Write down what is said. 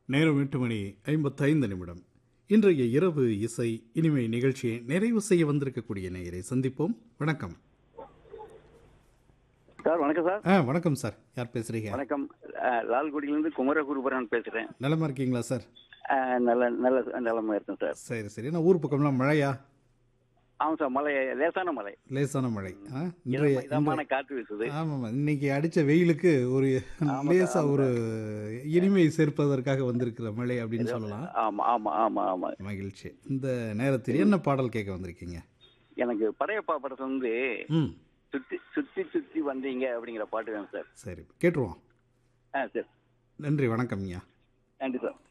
நேரம் எட்டு மணி ஐம்பத்தைந்து நிமிடம் இன்றைய இரவு இசை இனிமை நிகழ்ச்சியை நிறைவு செய்ய வந்திருக்கக்கூடிய நேயரை சந்திப்போம் வணக்கம் சார் வணக்கம் சார் ஆ வணக்கம் சார் யார் பேசுறீங்க வணக்கம் அஹ், லால்குடியிலேருந்து குமரகுருபரன் பேசுகிறேன் நலமா இருக்கீங்களா சார் நல்ல நல்ல நிலமா இருக்கேன் சார் சரி சரி நான் ஊர் பக்கம்லாம் மழையா ஆமாம் சார் மலை லேசான மலை லேசான மழை ஆ இன்றைய இதமான காற்று வீசுது ஆமாம் இன்னைக்கு அடிச்ச வெயிலுக்கு ஒரு லேசா ஒரு இனிமை சேர்ப்பதற்காக வந்திருக்கிற மழை அப்படின்னு சொல்லலாம் ஆமா ஆமா ஆமா ஆமா மகிழ்ச்சி இந்த நேரத்தில் என்ன பாடல் கேட்க வந்திருக்கீங்க எனக்கு படையப்பா படத்துல வந்து ம் சுத்தி சுத்தி சுத்தி வந்தீங்க அப்படிங்கிற பாட்டு வேணும் சார் சரி கேட்டுருவோம் ஆ சரி நன்றி வணக்கம் ஐயா நன்றி சார்